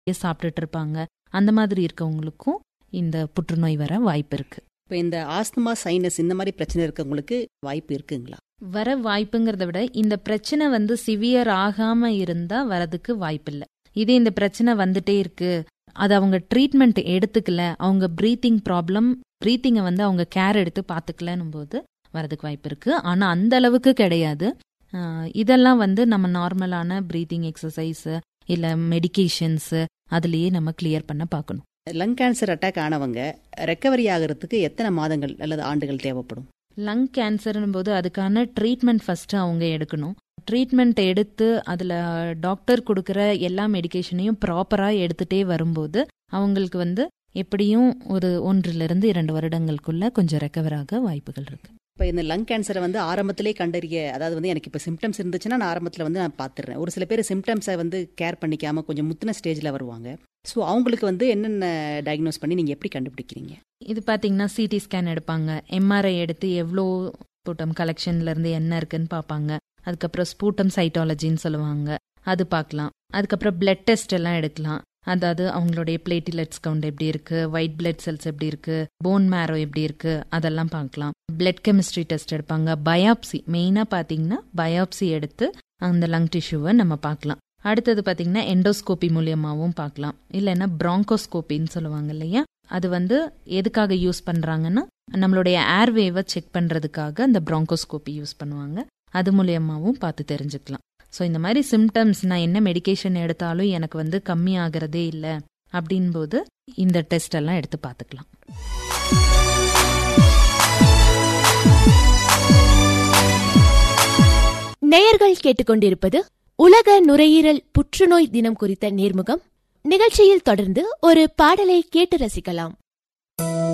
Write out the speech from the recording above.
சாப்பிட்டுட்டு இருப்பாங்க அந்த மாதிரி இருக்கவங்களுக்கும் இந்த புற்றுநோய் வர வாய்ப்பு இருக்கு இப்போ இந்த ஆஸ்துமா சைனஸ் இந்த மாதிரி பிரச்சனை இருக்கவங்களுக்கு வாய்ப்பு இருக்குங்களா வர வாய்ப்புங்கிறத விட இந்த பிரச்சனை வந்து சிவியர் ஆகாம இருந்தா வரதுக்கு வாய்ப்பில்லை இதே இந்த பிரச்சனை வந்துட்டே இருக்கு அது அவங்க ட்ரீட்மெண்ட் எடுத்துக்கல அவங்க ப்ரீத்திங் ப்ராப்ளம் ப்ரீத்திங்கை வந்து அவங்க கேர் எடுத்து பார்த்துக்கலன்னும் போது வரதுக்கு வாய்ப்பு இருக்கு ஆனா அந்த அளவுக்கு கிடையாது ஆஹ் இதெல்லாம் வந்து நம்ம நார்மலான ப்ரீத்திங் எக்ஸசைஸ் இல்ல மெடிகேஷன்ஸ் அதுலயே நம்ம கிளியர் பண்ண பார்க்கணும் லங் கேன்சர் அட்டாக் ஆனவங்க ரெக்கவரி ஆகிறதுக்கு எத்தனை மாதங்கள் அல்லது ஆண்டுகள் தேவைப்படும் லங் கேன்சர்னும் போது அதுக்கான ட்ரீட்மெண்ட் ஃபர்ஸ்ட் அவங்க எடுக்கணும் ட்ரீட்மெண்ட் எடுத்து அதில் டாக்டர் கொடுக்குற எல்லா மெடிகேஷனையும் ப்ராப்பராக எடுத்துகிட்டே வரும்போது அவங்களுக்கு வந்து எப்படியும் ஒரு ஒன்றிலிருந்து இரண்டு வருடங்களுக்குள்ள கொஞ்சம் ரெக்கவர் ஆக வாய்ப்புகள் இருக்கு இப்போ இந்த லங் கேன்சரை வந்து ஆரம்பத்திலே கண்டறிய அதாவது வந்து எனக்கு இப்போ சிம்டம்ஸ் இருந்துச்சுன்னா நான் ஆரம்பத்தில் வந்து நான் பார்த்துடுறேன் ஒரு சில பேர் சிம்டம்ஸை வந்து கேர் பண்ணிக்காம கொஞ்சம் முத்தின ஸ்டேஜில் வருவாங்க ஸோ அவங்களுக்கு வந்து என்னென்ன டயக்னோஸ் பண்ணி நீங்கள் எப்படி கண்டுபிடிக்கிறீங்க இது பார்த்தீங்கன்னா சிடி ஸ்கேன் எடுப்பாங்க எம்ஆர்ஐ எடுத்து எவ்வளோ ஸ்பூட்டம் கலெக்ஷன்ல இருந்து என்ன இருக்குன்னு பார்ப்பாங்க அதுக்கப்புறம் ஸ்பூட்டம் சைட்டாலஜின்னு சொல்லுவாங்க அது பார்க்கலாம் அதுக்கப்புறம் பிளட் டெஸ்ட் எல்லாம் எடுக்கலாம் அதாவது அவங்களுடைய பிளேட்டிலெட்ஸ் கவுண்ட் எப்படி இருக்கு ஒயிட் பிளட் செல்ஸ் எப்படி இருக்கு போன் மேரோ எப்படி இருக்கு அதெல்லாம் பார்க்கலாம் பிளட் கெமிஸ்ட்ரி டெஸ்ட் எடுப்பாங்க பயாப்சி மெயினா பாத்தீங்கன்னா பயாப்சி எடுத்து அந்த லங் டிஷ்யூவை நம்ம பார்க்கலாம் அடுத்தது பாத்தீங்கன்னா எண்டோஸ்கோபி மூலியமாவும் பார்க்கலாம் இல்லைன்னா பிராங்கோஸ்கோபின்னு சொல்லுவாங்க இல்லையா அது வந்து எதுக்காக யூஸ் பண்றாங்கன்னா நம்மளுடைய ஏர்வேவை செக் பண்றதுக்காக அந்த பிராங்கோஸ்கோபி யூஸ் பண்ணுவாங்க அது மூலியமாவும் பார்த்து தெரிஞ்சுக்கலாம் ஸோ இந்த மாதிரி சிம்டம்ஸ் நான் என்ன மெடிகேஷன் எடுத்தாலும் எனக்கு வந்து கம்மி ஆகிறதே இல்லை அப்படின் போது இந்த டெஸ்ட் எல்லாம் எடுத்து பார்த்துக்கலாம் நேயர்கள் கேட்டுக்கொண்டிருப்பது உலக நுரையீரல் புற்றுநோய் தினம் குறித்த நேர்முகம் நிகழ்ச்சியில் தொடர்ந்து ஒரு பாடலை கேட்டு ரசிக்கலாம்